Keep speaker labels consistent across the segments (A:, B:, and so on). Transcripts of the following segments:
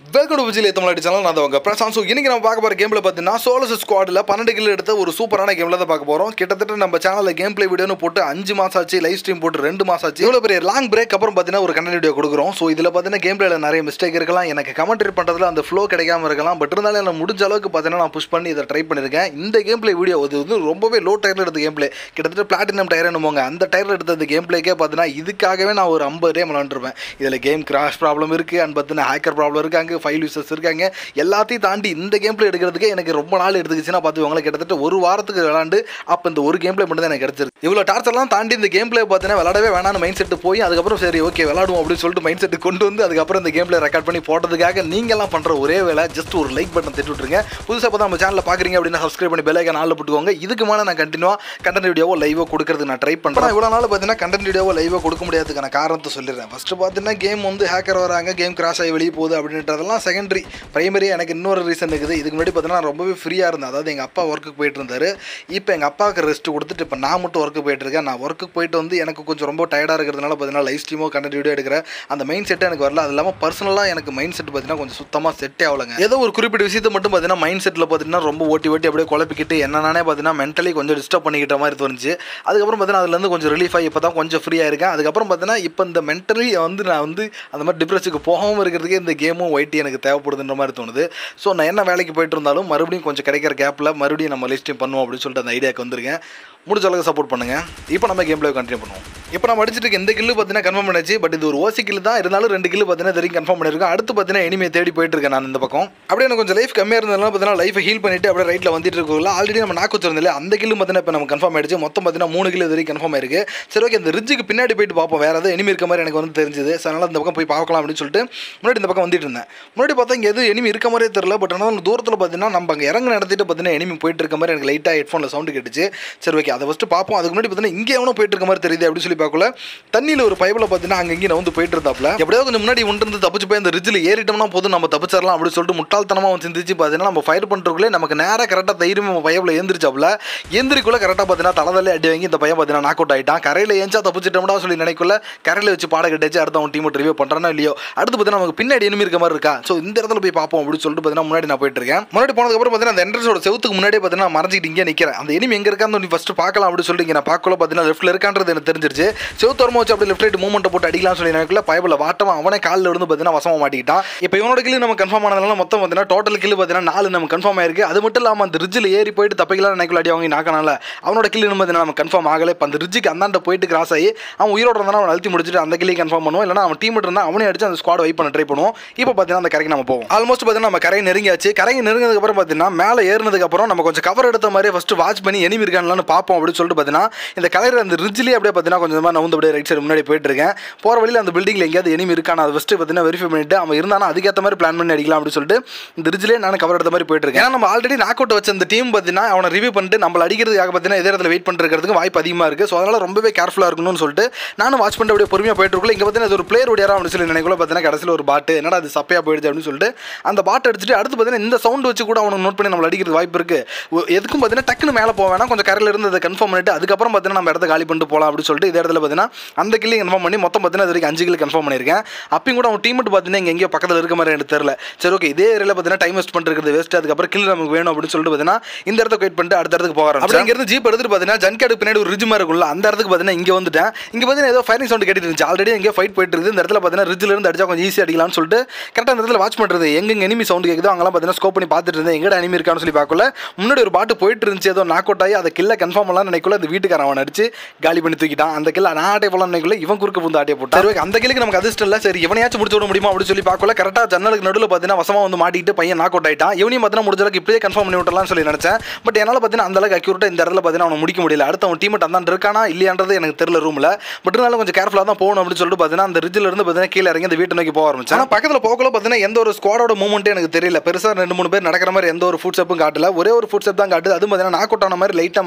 A: welcome to Vijay Tamil channel நான் உங்க Prashanth so இன்னைக்கு நம்ம பார்க்க போகிற கேமில் பார்த்தீங்கன்னா சோலஸ் ஸ்குவாடில் பன்னெண்டு கிலோ எடுத்த ஒரு சூப்பரான கேமில் தான் பார்க்க போகிறோம் கிட்டத்தட்ட நம்ம சேனலில் கேம் பிளே வீடியோன்னு போட்டு அஞ்சு மாதம் ஆச்சு லைவ் ஸ்ட்ரீம் போட்டு ரெண்டு மாதம் ஆச்சு இவ்வளோ பெரிய லாங் பிரேக் அப்புறம் பார்த்தீங்கன்னா ஒரு கண்டென்ட் வீடியோ கொடுக்குறோம் ஸோ இதில் பார்த்தீங்கன்னா கேம் பிளேல நிறைய மிஸ்டேக் இருக்கலாம் எனக்கு கமெண்ட்ரி பண்ணுறதுல அந்த ஃப்ளோ கிடைக்காம இருக்கலாம் பட் இருந்தாலும் எனக்கு முடிஞ்ச அளவுக்கு பார்த்தீங்கன்னா நான் புஷ் பண்ணி இதை ட்ரை பண்ணியிருக்கேன் இந்த கேம் பிளே வீடியோ இது வந்து ரொம்பவே லோ டயரில் எடுத்த கேம் பிளே கிட்டத்தட்ட பிளாட்டினம் டயர் என்னமோங்க அந்த டயரில் எடுத்த இந்த கேம் பிளேக்கே பார்த்தீங்கன்னா இதுக்காகவே நான் ஒரு ஐம்பது டே விளாண்டுருப்பேன் இதில் கேம் கிராஷ் ப்ராப்ளம் இருக்குது அண்ட் பார்த்தீங்கன்னா ஹேக்கர் ப்ராப்ளம் இருக்காங்க ஃபைல் யூசர்ஸ் இருக்காங்க எல்லாத்தையும் தாண்டி இந்த கேம் பிளே எடுக்கிறதுக்கு எனக்கு ரொம்ப நாள் எடுத்துக்கிச்சுன்னா பார்த்துக்கோங்களேன் கிட்டத்தட்ட ஒரு வாரத்துக்கு விளாண்டு அப்போ இந்த ஒரு கேம் பிளே மட்டும் தான் எனக்கு கிடச்சிருக்கு இவ்வளோ டார்ச்சர்லாம் தாண்டி இந்த கேம் பிளே பார்த்தீங்கன்னா விளாடவே வேணாம்னு மைண்ட் செட்டு போய் அதுக்கப்புறம் சரி ஓகே விளாடுவோம் அப்படின்னு சொல்லிட்டு மைண்ட் செட்டு கொண்டு வந்து அதுக்கப்புறம் இந்த கேம் பிளே ரெக்கார்ட் பண்ணி போட்டதுக்காக நீங்கள்லாம் பண்ணுற ஒரே வேலை ஜஸ்ட் ஒரு லைக் பட்டன் தட்டி விட்டுருங்க புதுசாக பார்த்தா நம்ம சேனலில் பார்க்குறீங்க அப்படின்னா சப்ஸ்கிரைப் பண்ணி பெல் ஐக்கான் ஆளில் போட்டுக்கோங்க இதுக்கு மேலே நான் கண்டினியூவாக கண்டென்ட் வீடியோவோ லைவோ கொடுக்கறதுக்கு நான் ட்ரை பண்ணுறேன் இவ்வளோ நாள் பார்த்தீங்கன்னா கண்டென்ட் வீடியோவோ லைவோ கொடுக்க முடியாதுக்கான காரணத்தை சொல்லிடுறேன் ஃபஸ்ட்டு பார்த்தீங்கன்னா கேம் வந்து ஹேக்கர் வராங்க கேம் கிராஷ் ஆகி வெளியே போகுது அப்படின்றதெல்லாம் செகண்டரி பிரைமரி எனக்கு இன்னொரு ரீசன் இருக்குது இதுக்கு முன்னாடி பார்த்தீங்கன்னா நான் ரொம்பவே ஃப்ரீயாக இருந்தேன் அதாவது எங்கள் அப்பா ஒர்க்குக்கு போயிட்டு இருந்தார் இப்போ எங்கள் அப்பாவுக்கு ரெஸ்ட் கொடுத்துட்டு இப்போ நான் மட்டும் ஒர்க்கு போயிட்டு இருக்கேன் நான் ஒர்க்குக்கு போயிட்டு வந்து எனக்கு கொஞ்சம் ரொம்ப டயர்டாக இருக்கிறதுனால பார்த்தீங்கன்னா லைவ் ஸ்ட்ரீமோ கண்டென்ட் வீடியோ எடுக்கிறேன் அந்த மைண்ட் செட்டே எனக்கு வரல அது இல்லாமல் பர்சனலாக எனக்கு மைண்ட் செட் பார்த்தீங்கன்னா கொஞ்சம் சுத்தமாக செட்டே ஆகலைங்க ஏதோ ஒரு குறிப்பிட்ட விஷயத்தை மட்டும் பார்த்தீங்கன்னா மைண்ட் செட்டில் பார்த்தீங்கன்னா ரொம்ப ஓட்டி ஓட்டி அப்படியே குழப்பிக்கிட்டு என்னென்னே பார்த்தீங்கன்னா மென்டலி கொஞ்சம் டிஸ்டர்ப் பண்ணிக்கிட்ட மாதிரி தோணுச்சு அதுக்கப்புறம் பார்த்தீங்கன்னா அதுலேருந்து கொஞ்சம் ரிலீஃப் ஆகி இப்போ தான் கொஞ்சம் ஃப்ரீயாக இருக்கேன் அதுக்கப்புறம் பார்த்தீங்கன்னா இப்போ இந்த மென்டலி வந்து நான் வந்து அந்த மாதிரி டிப்ரெஷனுக்கு போகாமல் இருக்கிறதுக்கே இந்த கேமும் ஒயிட்டி எனக்கு தேவைப்படுதுன்ற மாதிரி தோணுது ஸோ நான் என்ன வேலைக்கு போயிட்டு இருந்தாலும் மறுபடியும் கொஞ்சம் கிடைக்கிற கேப்பில் மறுபடியும் நம்ம லிஸ்ட்டையும் பண்ணுவோம் அப்படின்னு சொல்லிட்டு அந்த ஐடியாவுக்கு வந்திருக்கேன் முடிஞ்ச அளவுக்கு சப்போர்ட் பண்ணுங்கள் இப்போ நம்ம கேம் பிளே கண்டினியூ பண்ணுவோம் இப்போ நம்ம அடிச்சிட்டு இருக்க இந்த கில்லு பார்த்தீங்கன்னா கன்ஃபார்ம் பண்ணாச்சு பட் இது ஒரு ஓசி கில்லு தான் இருந்தாலும் ரெண்டு கில்லு பார்த்தீங்கன்னா தெரியும் கன்ஃபார்ம் பண்ணியிருக்கேன் அடுத்து பார்த்தீங்கன்னா இனிமே தேடி போயிட்டு இருக்கேன் நான் இந்த பக்கம் அப்படியே எனக்கு கொஞ்சம் லைஃப் கம்மியாக இருந்ததுனால பார்த்தீங்கன்னா லைஃபை ஹீல் பண்ணிட்டு அப்படியே ரைட்டில் வந்துட்டு இருக்கோம்ல ஆல்ரெடி நம்ம நாக்கு வச்சிருந்தில்ல அந்த கில்லு பார்த்தீங்கன்னா இப்போ நம்ம கன்ஃபார்ம் ஆயிடுச்சு மொத்தம் பார்த்தீங்கன்னா மூணு கிலோ வரைக்கும் கன்ஃபார்ம் ஆயிருக்கு சரி ஓகே இந்த ரிட்ஜுக்கு பின்னாடி போயிட்டு பார்ப்போம் வேறு எதாவது எனிமி இருக்க மாதிரி எனக்கு வந்து தெரிஞ்சது ஸோ அதனால் இந்த பக்கம் போய் பார்க்கலாம் அப்படின்னு சொல்லிட்டு முன்னாடி இந்த பக்கம் வந்துட்டு இருந்தேன் முன்னாடி பார்த்தா இங்கே எதுவும் எனிமி இருக்க மாதிரியே தெரியல பட் ஆனால் தூரத்தில் பார்த்தீங்கன்னா நம்ம அங்கே இறங்க நடத்திட்டு பார்த்தீங்கன்னா எனிமி போயிட்டு இருக்க மாதிரி எனக்கு லைட்டாக ஹெட்ஃபோனில் சவுண்டு கேட்டுச்சு சரி ஓகே அதை ஃபஸ்ட்டு பார்ப்போம் அதுக்கு முன்னாடி பார்த்தீங்கன்னா இங்கே எவனோ போயிட்டு இருக்க மாதிரி தெரியுது அப்படின்னு சொல்லி பார்க்கல தண்ணியில் ஒரு பைப்பில் பார்த்தீங்கன்னா அங்கே இங்கே வந்து போயிட்டு இருந்தாப்ல எப்படியோ கொஞ்சம் முன்னாடி ஒன்று இருந்து தப்பிச்சு போய் அந்த ரிட்ஜில் ஏறிட்டோம்னா போதும் நம்ம தப்பிச்சிடலாம் அப்படின்னு சொல்லிட்டு முட்டாள்தனமாக வந்து சிந்திச்சு பார்த்தீங்கன்னா நம்ம ஃபயர் பண்ணுறதுக்குள்ளே நமக்கு நேராக கரெக்டாக தைரியம் நம்ம பைப்பில் ஏந்திரிச்சாப்ல எந்திரிக்குள்ள கரெக்டாக பார்த்தீங்கன்னா தலைதலே அடி வாங்கி இந்த பையன் பார்த்தீங்கன்னா நாக் அவுட் ஆகிட்டான் கரையில் ஏஞ்சா தப்பிச்சிட்டோம்டா சொல்லி நினைக்கல கரையில் வச்சு பாட கட்டிச்சு அடுத்த அவன் டீம் ரிவ்யூ பண்ணுறானோ இல்லையோ அடுத்து பார்த்தீங்கன்னா நமக்கு பின்னாடி enemy இருக்க மாதிரி இருக்கா ஸோ இந்த இடத்துல போய் பார்ப்போம் அப்படின்னு சொல்லிட்டு பார்த்தீங்கன்னா முன்னாடி நான் போயிட்டு இருக்கேன் முன்னாடி போனதுக்கப்புறம் பார்த்தீங்கன்னா அந்த என்ட்ரன்ஸோட செவுத்துக்கு முன்னாடியே பார்த்தீங்கன்னா நான் மறைஞ்சிட்டு இங்கே நிற்கிறேன் அந்த enemy எங்கே இருக்கான்னு நீ ஃபஸ்ட்டு பார்க்கலாம் அப்படின்னு சொல்லிட்டு இங்கே நான் பார்க்கல பார்த்தீங்கன்னா லெஃப்ட்டில் இருக்கான்றது எனக்கு தெரிஞ்சிருச்சு செவுத்தோரமாக வச்சு அப்படி லெஃப்ட் ரைட் மூமெண்ட் போட்டு அடிக்கலாம்னு சொல்லி நினைக்கல பயபில் வாட்டமா அவனே காலில் விழுந்து பார்த்தீங்கன்னா வசமாக மாட்டிக்கிட்டான் இப்போ இவனோட கில்லு நம்ம கன்ஃபார்ம் ஆனதுனால மொத்தம் பார்த்தீங்கன்னா டோட்டல் கில்லு பார்த்தீங்கன்னா நாலு நம்ம கன்ஃபார்ம் ஆயிருக்கு அது மட்டும் இல்லாமல் அந்த ரிட்ஜில் ஏறி போயிட்டு தப்பிக்கலாம் நினைக்கல அடி வாங்கி நாக்கனால அவனோட கில்லு பார்த்தீங்கன்னா நம்ம கன்ஃபார்ம் ஆகலை இப்போ அந்த ரிட்ஜுக்கு அந்தாண்ட போயிட்டு கிராஸ் ஆகி அவன் உயிரோட இருந்தாலும் அவன் அழுத்தி முடிச்சுட்டு அந்த கில்லையும் கன்ஃபார்ம் பண்ணுவோம் இல்லைனா அவன் டீம் இருந்தால் அவனே அடிச்சு அந்த ஸ்குவாட் வைப் பண்ண ட்ரை பண்ணுவோம் இப்போ பார்த்தீங்கன்னா அந்த கரைக்கு நம்ம போவோம் ஆல்மோஸ்ட் பார்த்தீங்கன்னா நம்ம கரையை நெருங்கியாச்சு கரையை நெருங்கினதுக்கு அப்புறம் பார்த்தீங்கன்னா மேலே ஏறினதுக்கு அப்புறம் நம்ம கொஞ்சம் கவர் எடுத்த மாதிரி ஃபர்ஸ்ட் வாட்ச் பண்ணி எனிமி இருக்கானு பார்ப்போம் அப்படின்னு சொல்லிட்டு பார்த்தீங்கன்னா இந்த கலர் அந்த ரிட்ஜ்லேயே அப்படியே பார்த்தீங்கன்னா கொஞ்சமாக நான் வந்து அப்படியே ரைட் சைடு முன்னாடி போயிட்டு இருக்கேன் போகிற வழியில் அந்த பில்டிங்கில் எங்கேயாவது எனிமி இருக்கான அதை ஃபஸ்ட்டு பார்த்தீங்கன்னா வெரிஃபை பண்ணிட்டு அவன் இருந்தானா அதுக்கேற்ற மாதிரி பிளான் பண்ணி அடிக்கலாம் அப்படின்னு சொல்லிட்டு இந்த ரிட்ஜ்லேயே நான் கவர் எடுத்த மாதிரி போயிட்டு இருக்கேன் ஏன்னா நம்ம ஆல்ரெடி நாக் அவுட் வச்ச இந்த டீம் பார்த்தீங்கன்னா அவனை ரிவ்யூ பண்ணிட்டு நம்மள அடிக்கிறதுக்காக பார்த்தீங்கன்னா இதே இடத்துல வெயிட் பண்ணுறதுக்கு வாய்ப்பு அதிகமாக இருக்குது ஸோ அதனால் ரொம்பவே கேர்ஃபுல்லாக இருக்கணும்னு சொல்லிட்டு நானும் வாட்ச் பண்ணிட்டு அப்படியே பொறுமையாக போயிட்டு இருக்கல இங்கே பார்த்தீங்கன்னா இது ஒரு பிளேயர் ஓடியாரா அப்படின்னு சொல்லி நினைக்கல பார்த்தீங்கன்னா கடைசியில் ஒரு பாட்டு என்னடா அது சப்பையாக போயிடுச்சு அப்படின்னு சொல்லிட்டு அந்த பாட்டு அடிச்சுட்டு அடுத்து பார்த்தீங்கன்னா இந்த சவுண்ட் வச்சு கூட அவனுக்கு நோட் பண்ணி நம்மள அடிக்கிறது வாய்ப்பு இருக்குது எதுக்கும் பார்த்தீங்கன்னா டக்குன்னு மேலே போவேனா கொஞ்சம் கரையில் இருந்து அதை கன்ஃபார்ம் பண்ணிட்டு அதுக்கப்புறம் பார்த்தீங்கன்னா நம்ம இடத்த காலி பண்ணிட்டு போகலாம் அப்படின்னு சொல்லிட்டு இதே இடத்துல பார்த்தீங்கன்னா அந்த கில்லி கன்ஃபார்ம் பண்ணி மொத்தம் பார்த்தீங்கன்னா இது வரைக்கும் அஞ்சு கிலோ கன்ஃபார்ம் பண்ணியிருக்கேன் அப்பயும் கூட அவன் டீம் பார்த்தீங்கன்னா இங்கே எங்கேயோ பக்கத்தில் இருக்க மாதிரி எனக்கு தெரியல சரி ஓகே இதே ஏரியாவில் பார்த்தீங்கன்னா டைம் வேஸ்ட் பண்ணுறது வேஸ்ட் அதுக்கப்புறம் கில் நமக்கு வேணும் அப்படின்னு சொல்லிட்டு பார்த்தீங்கன்னா இந்த இடத்த வெயிட் பண்ணிட்டு அடுத்த இடத்துக்கு போகிறோம் அப்படி இங்கிருந்து ஜீப் எடுத்துட்டு பார்த்தீங்கன்னா ஜன்கேடு பின்னாடி ஒரு ரிஜ் மாதிரி இருக்கும்ல அந்த இடத்துக்கு பார்த்தீங்கன்னா இங்கே வந்துட்டேன் இங்கே பார்த்தீங்கன்னா ஏதோ ஃபயரிங் சவுண்ட் கேட்டுட்டு இருந்துச்சு ஆல்ரெடி எங்கேயோ ஃபைட் போயிட்டு இருக்குது இந்த இடத்துல பார்த்தீங்கன்னா ரிஜ்ல இருந்து அடிச்சா கொஞ்சம் ஈஸி அடிக்கலாம்னு சொல்லிட்டு கரெக்டாக அந்த இடத்துல வாட்ச் பண்ணுறது எங்க எனிமி சவுண்ட் கேட்குதோ அங்கெல்லாம் பார்த்தீங்கன்னா ஸ்கோப் பண்ணி பார்த்துட்டு இருந்தேன் எங்கடா எனிமி இருக்கான்னு சொல்லி பார்க்கல முன்னாடி ஒரு பாட்டு போயிட்டு இருந்துச்சு ஏதோ நாக் அவுட் ஆகி அதை கில்ல கன்ஃபார்ம் பண்ணலாம் நினைக்கல அந்த வீட்டுக்காரன் அவன் அடிச்சு காலி பண்ணி தூக்கிட்டான் அந்த கில்ல நான் ஆட்டே போலாம் நினைக்கல இவன் குறுக்க புந்து ஆட்டே போட்டான் சரி, okay, அந்த கில்லுக்கு நமக்கு அதிர்ஷ்டம் இல்லை சரி இவனையாச்சும் முடிச்சு விட முடியுமா அப்படின்னு சொல்லி பார்க்கல கரெக்டாக ஜன்னலுக்கு நடுவில் பார்த்தீங்கன்னா வசமாக வந்து மாட்டிட்டு பையன் நாக் அவுட் ஆயிட்டான் இவனையும் பார்த்தீங்கன்னா முடிஞ்ச அளவுக்கு இப்படியே கன்ஃபார்ம் பண்ணி விட்டலாம்னு சொல்லி நினச்சேன் பட் என்னால் பார்த்தீங்கன்னா அந்த அளவுக்கு அக்யூரேட்டாக இந்த இடத்துல பார்த்தீங்கன்னா அவனை முடிக்க முடியல அடுத்து அவன் டீம் அந்தாண்டு இருக்கானா இல்லையான்றது எனக்கு தெரியல ரூமில் பட் இருந்தாலும் கொஞ்சம் கேர்ஃபுல்லாக தான் போகணும் அப்படின்னு சொல்லிட்டு பார்த்தீங்கன்னா அந்த ரிஜில் இருந்து பார்த்தீங்கன்னா கீழே இறங்கி அந்த வீட்டை நோக்கி போக ஆரம்பிச்சேன் ஆனால் பக்கத்தில் போகல பார்த்தீங்கன்னா எந்த ஒரு ஸ்குவாடோட மூவ்மெண்ட்டே எனக்கு தெரியல பெருசாக ரெண்டு மூணு பேர் நடக்கிற மாதிரி எந்த ஒரு ஃபுட் ஸ்டெப்பும் காட்டல ஒரே ஒரு ஃபுட் ஸ்டெப் தான் காட்டுது அது பார்த்தீங்கன்னா நாக் அவுட் ஆன மாதிரி லைட்டாக மைல்டாக மட்டும்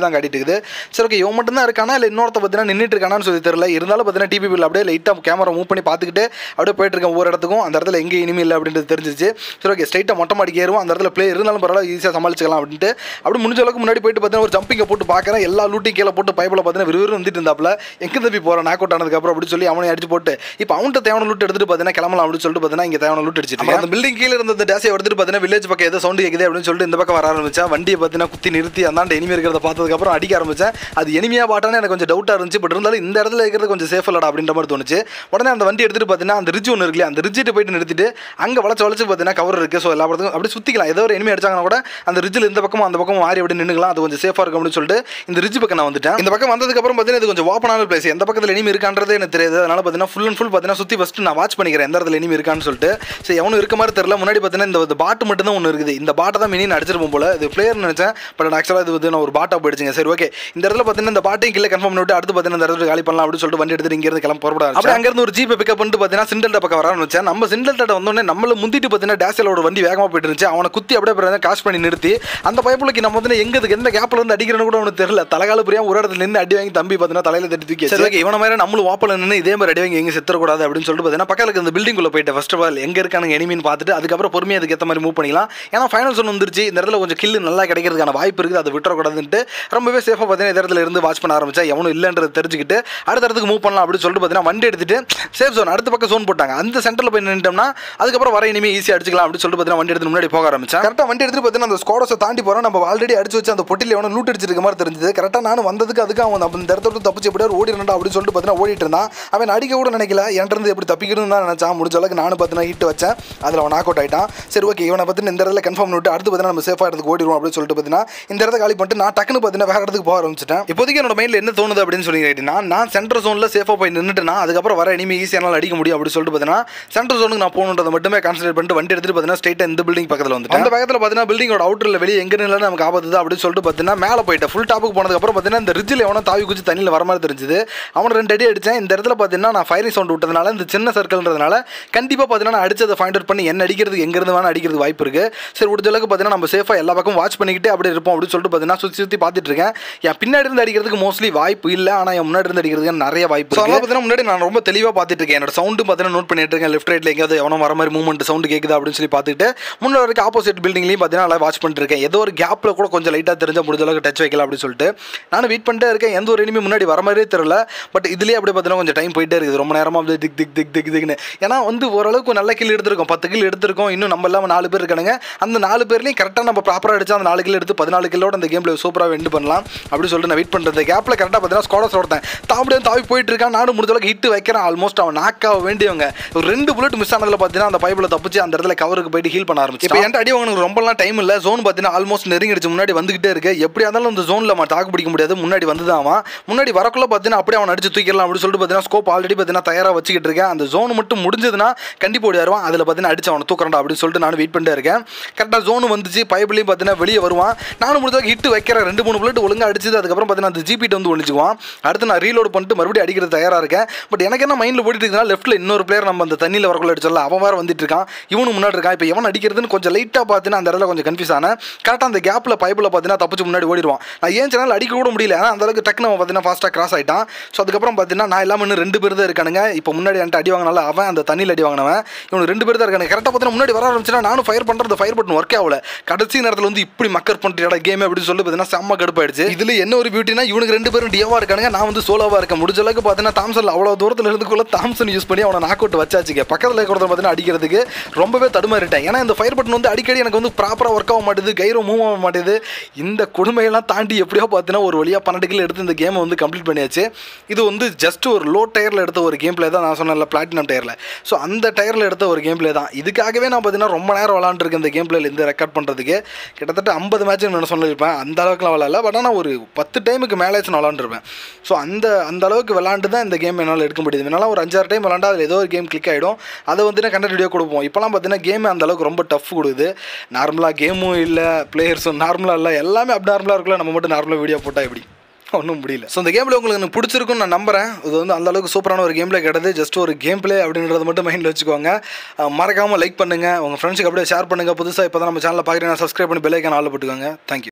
A: தான் காட்டிட்டு இருக்குது சரி ஓகே இவன் மட்டும் தான் இருக்கானா இல்லை இன்னொருத்த பார்த்தீங்கன்னா நின்றுட்டு இருக்கானான்னு சொல்லி தெரியல இருந்தாலும் பார்த்தீங்கன்னா டிபிபியில் அப்படியே லைட்டாக கேமரா மூவ் பண்ணி பார்த்துக்கிட்டு அப்படியே போயிட்டு இருக்கேன் ஒவ்வொரு இடத்துக்கும் அந்த இடத்துல எங்கே இனிமே இல்லை அப்படின்றது தெரிஞ்சிச்சு சரி ஓகே ஸ்ட்ரைட்டாக மொட்டை மாடிக்கு ஏறுவோம் அந்த இடத்துல பிளே இருந்தாலும் பரவாயில்ல ஈஸியாக சமாளிச்சுக்கலாம் அப்படின்ட்டு அப்படி முடிஞ்ச அளவுக்கு முன்னாடி போயிட்டு பார்த்தீங்கன்னா ஒரு ஜம்பிங்கை போட்டு பார்க்குறேன் எல்லா லூட்டையும் கீழே போட்டு பைப்பில் பார்த்தீங்கன்னா விறுவிறு வந்துட்டு இருந்தாப்புல எங்கே தம்பி போகிறேன் நாக் அவுட் ஆனதுக்கப்புறம் அப்படி சொல்லி அவனை அடிச்சு போட்டு இப்போ அவன்கிட்ட தேவையான லூட் எடுத்துட்டு பார்த்தீங்கன்னா கிளம்பலாம் அப்படின்னு சொல்லிட்டு பார்த்தீங்கன்னா இங்கே தேவையான லூட் அடிச்சிட்டு அந்த பில்டிங் கீழே இருந்த டேஸை எடுத்துட்டு பார்த்தீங்கன்னா வில்லேஜ் பக்கம் ஏதோ சவுண்ட் கேட்குது அப்படின்னு சொல்லிட்டு இந்த பக்கம் வர ஆரம்பிச்சேன் வண்டியை பார்த்தீங்கன்னா குத்தி நிறுத்தி அந்தாண்ட எனிமி இருக்கிறத பார்த்ததுக்கப்புறம் அடிக்க ஆரம்பிச்சேன் அது எனிமியா பாட்டானே எனக்கு கொஞ்சம் டவுட்டாக இருந்துச்சு பட் இருந்தாலும் இந்த இடத்துல இருக்கிறது கொஞ்சம் சேஃப் இல்லடா அப்படின்ற மாதிரி தோணுச்சு உடனே அந்த வண்டி எடுத்துட்டு பார்த்தீங்கன்னா அந்த ரிட்ஜ் ஒன்று இருக்குல்லையா அந்த ரிட்ஜிட்டு போயிட்டு நிறுத்திட்டு அங்கே வளச்சு வளச்சு பார்த்தீங்கன்னா கவர் இருக்குது ஸோ எல்லா இடத்துக்கும் அப்படி சுற்றிக்கலாம் ஏதோ ஒரு எனிமி அடிச்சாங்கன்னா கூட அந்த ரிட்ஜில் இந்த பக்கமும் அந்த பக்கமும் மாறி அப்படி நின்றுக்கலாம் அது கொஞ்சம் சேஃபாக இருக்கும் அப்படின்னு சொல்லிட்டு இந்த ரிட்ஜ் பக்கம் நான் வந்துட்டேன் இந்த பக்கம் வந்ததுக்கப்புறம் பார்த்தீங்கன்னா இது கொஞ்சம் ஓப்பனான பிளேஸ் எந்த பக்கத்தில் எனிமி இருக்கான்றது எனக்கு தெரியாது அதனால பார்த்தீங்கன்னா ஃபுல் அண்ட் ஃபுல் பார்த்தீங்கன்னா சுற்றி ஃபஸ்ட்டு நான் வாட்ச் பண்ணிக்கிறேன் எந்த இடத்துல எனிமி இருக்கான்னு சொல்லிட்டு சரி எவனும் இருக்க மாதிரி தெரியல முன்னாடி பார்த்தீங்கன்னா இந்த பாட்டு மட்டும் தான் ஒன்று இருக்குது இந்த பாட்டை தான் மினி அடிச்சிருப்போம் போல இது பிளேயர் நினச்சேன் பட் ஆக்சுவலாக இது வந்து நான் ஒரு பாட்டாக போயிடுச்சுங்க சரி ஓகே இந்த இடத்துல பார்த்தீங்கன்னா இந்த பாட்டையும் கீழே கன்ஃபார்ம் பண்ணிட்டு அடுத்து பார்த்தீங்கன்னா இந்த இடத்துல காலி பண்ணலாம் அப்படின்னு சொல்லிட்டு வண்டி எடுத்துட்டு இங்கேருந்து கிளம்ப புறப்பட அப்படி அங்கேருந்து ஒரு ஜீப்பை பிக்கப் பண்ணிட்டு பார்த்தீங்கன்னா சிண்டல்ட்ட பக்கம் வரான்னு வச்சேன் நம்ம சிண்டல்ட்ட வந்தோடனே நம்மள முந்திட்டு பார்த்தீங்கன்னா டேசியலோட வண்டி வேகமாக போயிட்டு இருந்துச்சு அவனை குத்தி அப்படியே பிறகு காஷ் பண்ணி நிறுத்தி அந்த பைப்புலக்கு நம்ம வந்து எங்க இதுக்கு எந்த கேப்ல இருந்து அடிக்கிறேன்னு கூட அவனுக்கு தெரியல தலைகால புரியா ஒரு இடத்துல நின்று அடி வாங்கி தம்பி பார்த்தீங்கன்னா தலையில தட்டி தூக்கி சரி ஓகே இவன மாதிரி நம்மளும் வாப்பல நின்று இதே மாதிரி அடி வாங்கி எங்க செத்துறக்கூடாது அப்படின்னு சொல்லிட்டு பார்த்தீங்கன்னா பக்கத்துல இந்த பில்டிங் உள்ள போயிட்டு ஃபர்ஸ்ட் ஆஃப் ஆல் எங்க இருக்கானுங்க எனிமின்னு பார்த்துட்டு அதுக்கப்புறம் பொறுமையாக அதுக்கு ஏற்ற மாதிரி மூவ் பண்ணிக்கலாம் ஏன்னா ஃபைனல் zone வந்துருச்சு இந்த இடத்துல கொஞ்சம் கில்லு நல்லா கிடைக்கிறதுக்கான வாய்ப்பு இருக்குது அதை விட்டுறக்கூடாதுன்ட்டு ரொம்பவே சேஃபாக பார்த்தீங்கன்னா இந்த இடத்துல இருந்து வாட்ச் பண்ண ஆரம்பிச்சா எவனும் இல்லைன்றது தெரிஞ்சுக்கிட்டு அடுத்த இடத்துக்கு மூவ் பண்ணலாம் அப்படின்னு சொல்லிட்டு பார்த்தீங்கன்னா வண்டி எடுத்துட்டு சேஃப் zone அடுத்த பக்கம் zone போட்டாங்க அந்த சென்டரில் போய் நின்றுட்டோம்னா அதுக்கப்புறம் வர இனிமே ஈஸியாக அடிச்சுக்கலாம் அப்படின்னு சொல்லிட்டு பார்த்தீங்கன்னா வண்டி எடுத்து முன்னாடி போக ஆரம்பிச்சேன் கரெக்டாக வண்டி எடுத்துட்டு பார்த்தீங்கன்னா அந்த ஸ்குவாடஸை தாண்டி போகிறோம் நம்ம ஆல்ரெடி அடிச்சு வச்சு அந்த பொட்டியில் எவனோ லூட் அடிச்சிருக்க மாதிரி தெரிஞ்சது கரெக்டாக நானும் வந்ததுக்கு அதுக்கு அவன் அந்த இடத்த விட்டு தப்பிச்சு எப்படியோ ஓடிடா அப்படின்னு சொல்லிட்டு பார்த்தீங்கன்னா ஓடிட்டு இருந்தான் அவன் அடிக்க கூட நினைக்கல என்கிட்ட இருந்து எப்படி தப்பிக்கணும்னு தான் நினச்சான் முடிஞ்ச அளவுக்கு நானும் பார்த்தீங்கன்னா ஹிட் வச்சேன் அதில் அவன் நாக் அவுட் ஆயிட்டான் சரி ஓகே இவனை பற்றி இந்த இடத்துல கன்ஃபார்ம் பண்ணிட்டு அடுத்து பார்த்தீங்கன்னா நம்ம சேஃபாக இடத்துக்கு ஓடிடுவோம் அப்படின்னு சொல்லிட்டு பார்த்தீங்கன்னா இந்த இடத்த காலி பண்ணிட்டு நான் டக்குன்னு பார்த்தீங்கன்னா வேற இடத்துக்கு போக ஆரம்பிச்சிட்டேன் இப்போதைக்கு என்னோட மைண்டில் என்ன தோணுது அப்படின்னு சொல்லி கேட்டீங்கன்னா நான் சென்டர் ஜோனில் சேஃபாக போய் நின்றுட்டுனா அதுக்கப்புறம் வர இனிமே ஈஸியாக அடிக்க முடியும் அப்படின்னு சொல்லிட்டு பார்த்தீங்கன்னா சென்டர் ஜோனுக்கு நான் போகணுன்றதை மட்டுமே கான்சன்ட்ரேட் பண்ணிட்டு வண்டி எடுத்துட்டு பார்த்தீங்கன்னா ஸ்ட்ரைட்டாக இந்த பில்டிங் பக்கத்தில் வந்து அந்த பக்கத்தில் பார்த்தீங்கன்னா பில்டிங்கோட அவுட்டரில் வெளியே எங்கே நின்று நமக்கு ஆபத்து தான் அப்படின்னு சொல்லிட்டு பார்த்தீங்கன்னா மேலே போயிட்டேன் ஃபுல் டாப்புக்கு போனதுக்கப்புறம் பார்த்தீங்கன்னா இந்த ரிட்ஜில் எவனோ தாவி குச்சி தண்ணியில் வர மாதிரி தெரிஞ்சுது அவன் ரெண்டு அடி அடித்தேன் இந்த இடத்துல பார்த்தீங்கன்னா நான் ஃபயரிங் சவுண்ட் விட்டதுனால இந்த சின்ன சர்க்கிள்ன்றதுனால கண்டிப்பாக பார்த்தீங்கன்னா நான் அடிச்சதை ஃபைண்ட் அவுட் பண்ணி என்ன அடிக்கிறதுக்கு எங்கேருந்து வேணா அடிக்கிறது வாய்ப்பு இருக்கு சரி முடிஞ்ச அளவுக்கு பார்த்தீங்கன்னா நம்ம சேஃபாக எல்லா பக்கம் வாட்ச் பண்ணிக்கிட்டு அப்படியே இருப்போம் அப்படின்னு சொல்லிட்டு பார்த்தீங்கன்னா சுற்றி சுற்றி பார்த்துட்டு இருக்கேன் என் பின்னாடி இருந்து அடிக்கிறதுக்கு மோஸ்ட்லி வாய்ப்பு இல்லை ஆனால் என் முன்னாடி இருந்து அடிக்கிறதுக்கு நிறைய வாய்ப்பு இருக்கு பார்த்தீங்கன்னா முன்னாடி நான் ரொம்ப தெளிவாக பார்த்துட்டு இருக்கேன் என்னோட சவுண்டு பார்த்தீங்கன்னா நோட் பண்ணிட்டு இருக்கேன் லெஃப்ட் ரைட்டில் எங்கேயாவது எவனோ வர மாதிரி மூவ்மெண்ட் சவுண்டு கேட்குது அப்படின்னு சொல்லி பார்த்துட்டு முன்னாடி இருக்க ஆப்போசிட் பில்டிங்லையும் பார்த்தீங்கன்னா நல்லா வாட்ச் பண்ணிட்டு இருக்கேன் ஏதோ ஒரு கேப்பில் கூட கொஞ்சம் லைட்டாக தெரிஞ்சா முடிஞ்ச அளவுக்கு டச் வைக்கலாம் அப்படின்னு சொல்லிட்டு நானும் வெயிட் பண்ணிட்டே இருக்கேன் எந்த ஒரு இனிமே முன்னாடி வர மாதிரியே தெரியல பட் இதுலேயே அப்படியே பார்த்தீங்கன்னா கொஞ்சம் டைம் போயிட்டே இருக்குது ரொம்ப நேரமாக அப்படியே திக் திக் திக் திக் திக்னு ஏன்னா வந்து ஓரளவுக்கு நல்ல கில் எடுத்திருக்கோம் பத்து கில் எடுத்திருக்கோம் இன்னும் நம்ம இல்லாமல் நாலு பேர் இருக்கானுங்க அந்த நாலு பேர்லையும் கரெக்டாக நம்ம ப்ராப்பராக அடிச்சா அந்த நாலு கில் எடுத்து பதினாலு கிலோட அந்த கேமில் சூப்பராக வெண்டு பண்ணலாம் அப்படின்னு சொல்லிட்டு நான் வெயிட் பண்ணுறது கேப்பில் கரெக்டாக பார்த்தீங்கன்னா ஸ்குவாடஸ் ஒருத்தன் தாப்படியே தாவி போயிட்டு இருக்கான் நானும் முடிஞ்ச அளவுக்கு ஹிட் வைக்கிறேன் ஆல்மோஸ்ட் அவன் நாக்காக வேண்டியவங்க ஒரு ரெண்டு புல்லட் மிஸ் ஆனதில் பார்த்தீங்கன்னா அந்த பைப்பில் தப்பிச்சு அந்த இடத்துல கவருக்கு போயிட்டு ஹீல் பண்ண ஆரம்பிச்சு இப்போ என்கிட்ட அடி வாங்கினது ரொம்பலாம் டைம் இல்லை ஜோன் பார்த்தீங்கன்னா ஆல்மோஸ்ட் நெருங்கிடுச்சு முன்னாடி வந்துகிட்டே இருக்கு எப்படியா இருந்தாலும் இந்த ஜோனில் அவன் தாக்கு பிடிக்க முடியாது முன்னாடி வந்து தான் அவன் முன்னாடி வரக்குள்ள பார்த்தீங்கன்னா அப்படியே அவன் அடிச்சு தூக்கிடலாம் அப்படின்னு சொல்லிட்டு பார்த்தீங்கன்னா ஸ்கோப் ஆல்ரெடி பார்த்தீங்கன்னா தயாராக வச்சுக்கிட்டு இருக்கேன் அந்த ஜோன் மட்டும் முடிஞ்சதுன்னா கண்டிப்பாக ஓடி வருவான் அதில் பார்த்தீங்கன்னா அடிச்சு அவனை தூக்குறா அப்படின்னு சொல்லிட்டு நான் வெயிட் பண்ணிட்டே இருக்கேன் கரெக்டாக ஜோன் வந்துச்சு பைப்லையும் பார்த்தீங்கன்னா வெளியே வருவான் நானும் முடிஞ்ச ஹிட் வைக்கிறேன் ரெண்டு மூணு புல்லட் ஒழுங்காக அடிச்சது அதுக்கப்புறம் பார்த்தீங்கன்னா அந்த ஜிபிட்டு வந்து ஒழிச்சுக்குவான் அடுத்து நான் ரீலோட் பண்ணிட்டு மறுபடியும் அடிக்கிறது தயாராக இருக்கேன் பட் எனக்கு என்ன மைண்டில் ஓடிட்டு இருக்குன்னா லெஃப்ட்டில் இன்னொரு பிளேயர் நம்ம அந்த தண்ணியில் வரக்குள்ள அடிச்சல அவன் வேறு வந்துட்டு இருக்கான் இவனு முன்னாடி இருக்கான் இப்போ எவன் அடிக்கிறதுன்னு கொஞ்சம் லைட்டாக பார்த்தீங்கன்னா அந்த இடத்துல கொஞ்சம் கன்ஃபியூஸ் ஆனேன் கரெக்டாக அந்த கேப்பில் பைப்பில் பார்த்தீங்கன்னா தப்பிச்சு முன்னாடி ஓடிடுவான் நான் ஏன் சேனல் அடிக்க கூட முடியல ஏன்னா அந்த அளவுக்கு டக்குனு அவன் பார்த்தீங்கன்னா ஃபாஸ்ட்டாக கிராஸ் ஆகிட்டான் ஸோ அதுக்கப்புறம் பார்த்தீங்கன்னா நான் இல்லாமல் இன்னும் ரெண்டு பேர் தான் இருக்கானுங்க இப்போ முன்னாடி என்கிட்ட அடி வாங்கினால அவன் அந்த தண்ணியில் அடி வாங்கினவன் இவனுக்கு ரெண்டு பேர் தான் இருக்காங்க கரெக்டாக பார்த்தீங்கன்னா முன்னாடி வர ஆரம்பிச்சுன்னா நானும் ஃபயர் பண்ணுறது ஃபயர் பட்டன் ஒர்க் ஆகல கடைசி நேரத்தில் வந்து இப்படி மக்கர் பண்ணுறியாடா கேம் அப்படின்னு சொல்லி பார்த்தீங்கன்னா செம்ம கடுப்பாயிடுச்சு இதில் என்ன ஒரு பியூட்டினா இவனுக்கு ரெண்டு பேரும் டியோவாக இருக்கானுங்க நான் வந்து சோலோவாக இருக்கேன் முடிஞ்ச அளவுக்கு பார்த்தீங்கன்னா தாம்சன் அவ்வளோ தூரத்தில் இருந்துக்குள்ள தாம்சன் யூஸ் பண்ணி அவனை நாக் அவுட் வச்சாச்சுங்க பக்கத்தில் இருக்கிறத பார்த்தீங்கன்னா அடிக்கிறதுக்கு ரொம்பவே தடுமாறிட்டேன் ஏன்னா இந்த ஃபயர் பட்டன் வந்து அடிக்கடி எனக்கு வந்து ப்ராப்பராக ஒர்க் ஆக மாட்டேது கைரோ மூவ் ஆக மாட்டேது இந்த கொடுமையெல்லாம் தாண்டி எப்படியோ பார்த்தீங்கன்னா ஒரு வழியாக பன்னெண்டு கிலோ எடுத்து இந்த கேமை வந்து கம்ப்ளீட் பண்ணியாச்சு இது வந்து ஜஸ்ட் ஒரு லோ டயரில் எடுத்த ஒரு கேம் பிளே தான் நான் சொன்னேன்ல பிளாட்டினம் டயரில் ஸோ அந்த டயரில் எடுத்த ஒரு கேம் பிளே தான் இதுக்காகவே நான் பார்த்தீங்கன்னா ரொம்ப நேரம் விளாண்டுருக்கேன் இந்த கேம் பிளேல இந்த ரெக்கார்ட் பண்ணுறதுக்கு கிட்டத்தட்ட ஐம்பது மேட்ச் நான் சொல்லியிருப்பேன் அந்த அளவுக்குலாம் விளாட்ல பட் ஆனால் ஒரு பத்து டைமுக்கு மேலே நான் விளாண்டுருப்பேன் ஸோ அந்த அந்த அளவுக்கு விளாண்டு தான் இந்த கேம் என்னால் எடுக்க முடியுது என்னால் ஒரு அஞ்சாறு டைம் விளாண்டா அதில் ஏதோ ஒரு கேம் கிளிக் ஆகிடும் அதை வந்து நான் கண்டென்ட் வீடியோ கொடுப்போம் இப்போலாம் பார்த்தீங்கன்னா கேம் அந்த அளவுக்கு ரொம்ப டஃப் கொடுக்குது நார்மலாக கேமும் இல்லை பிளேயர்ஸும் நார்மலாக இல்லை எல்லாமே அப் நார்மலாக இருக்குல்ல நம்ம மட்டும் நார்மலாக வீடியோ போட்டால் எப்படி ஒன்றும் முடியல ஸோ இந்த கேமில் உங்களுக்கு எனக்கு பிடிச்சிருக்குன்னு நான் நம்புறேன் இது வந்து அந்த அளவுக்கு சூப்பரான ஒரு கேம் பிளே கிடையாது ஜஸ்ட் ஒரு கேம் பிளே அப்படின்றத மட்டும் மைண்டில் வச்சுக்கோங்க அஹ் மறக்காமல் லைக் பண்ணுங்கள் உங்கள் ஃப்ரெண்ட்ஸுக்கு அப்படியே ஷேர் பண்ணுங்கள் புதுசாக இப்போ தான் நம்ம சேனலில் பார்க்குறீங்கன்னா சப்ஸ்கிரைப் பண்ணி பெல் ஐக்கான் ஆள் போட்டுக்கோங்க தேங்க்யூ